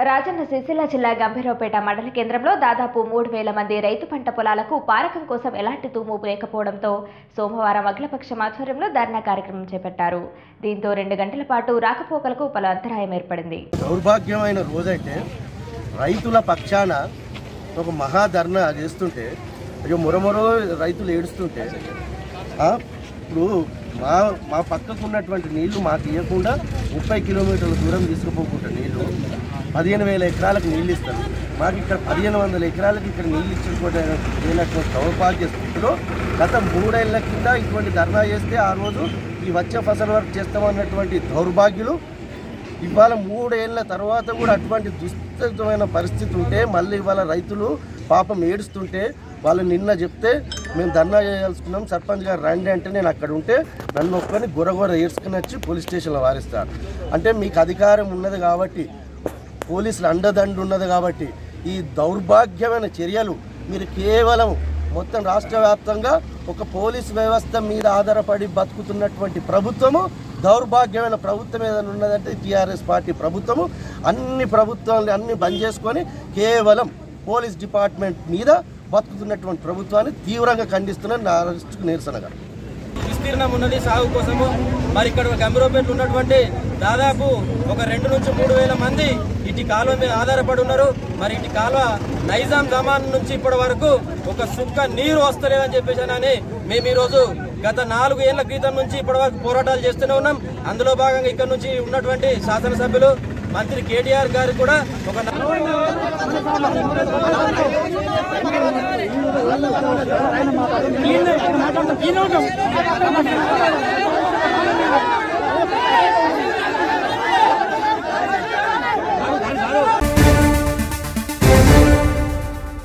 రాజన్న సిరిసిల్ల జిల్లా గంభీరావుపేట మండల కేంద్రంలో దాదాపు మూడు వేల మంది రైతు పంట పొలాలకు పారకం కోసం ఎలాంటి తూము లేకపోవడంతో సోమవారం అఖిలపక్షం ఆధ్వర్యంలో ధర్నా కార్యక్రమం చేపట్టారు దీంతో రెండు గంటల పాటు రాకపోకలకు పలు అంతరాయం ఏర్పడింది దౌర్భాగ్యమైన రోజైతే రైతుల పక్షాన ఒక మహాధర్నా చేస్తుంటే అయ్యో మొరమొరో రైతులు ఏడుస్తుంటే ఆ, ఇప్పుడు మా మా పక్కకు ఉన్నటువంటి నీళ్లు మాకు ఇవ్వకుండా ముప్పై కిలోమీటర్ల దూరం తీసుకుపోకుండా నీళ్లు పదిహేను వేల ఎకరాలకు నీళ్ళు ఇస్తారు మాకు ఇక్కడ పదిహేను వందల ఎకరాలకు ఇక్కడ నీళ్ళు ఇచ్చుకోవడం లేనటువంటి దౌర్భాగ్య స్థితిలో గత మూడేళ్ల కింద ఇటువంటి ధర్నా చేస్తే ఆ రోజు ఈ వచ్చే ఫసల్ వర్క్ చేస్తామన్నటువంటి దౌర్భాగ్యులు ఇవాళ మూడేళ్ల తర్వాత కూడా అటువంటి దుస్థితమైన పరిస్థితి ఉంటే మళ్ళీ ఇవాళ రైతులు పాపం ఏడుస్తుంటే వాళ్ళు నిన్న చెప్తే మేము ధర్నా చేయాల్సుకున్నాం సర్పంచ్ గారు రండి అంటే నేను అక్కడ ఉంటే నన్ను ఒక్కని గురగొర ఏడ్చుకుని వచ్చి పోలీస్ స్టేషన్లో వారిస్తారు అంటే మీకు అధికారం ఉన్నది కాబట్టి పోలీసులు అండదండు ఉన్నది కాబట్టి ఈ దౌర్భాగ్యమైన చర్యలు మీరు కేవలం మొత్తం రాష్ట్ర వ్యాప్తంగా ఒక పోలీస్ వ్యవస్థ మీద ఆధారపడి బతుకుతున్నటువంటి ప్రభుత్వము దౌర్భాగ్యమైన ప్రభుత్వం ఏదైనా ఉన్నదంటే టీఆర్ఎస్ పార్టీ ప్రభుత్వము అన్ని ప్రభుత్వాన్ని అన్ని బంద్ చేసుకొని కేవలం పోలీస్ డిపార్ట్మెంట్ మీద బతుకుతున్నటువంటి ప్రభుత్వాన్ని తీవ్రంగా ఖండిస్తున్నాను నా అరెస్టుకు నిరసనగా విస్తీర్ణం ఉన్నది సాగు కోసము మరి ఇక్కడ గంభీరపేట ఉన్నటువంటి దాదాపు ఒక రెండు నుంచి మూడు వేల మంది ఇటు కాలువ మీద ఆధారపడి ఉన్నారు మరి ఇటు కాలువ నైజాం జమాన్ నుంచి ఇప్పటి వరకు ఒక సుక్క నీరు వస్తలేదని చెప్పేసి అని మేము ఈరోజు గత నాలుగు ఏళ్ల క్రితం నుంచి ఇప్పటి వరకు పోరాటాలు చేస్తూనే ఉన్నాం అందులో భాగంగా ఇక్కడ నుంచి ఉన్నటువంటి శాసనసభ్యులు మంత్రి కేటీఆర్ గారు కూడా ఒక ఈయన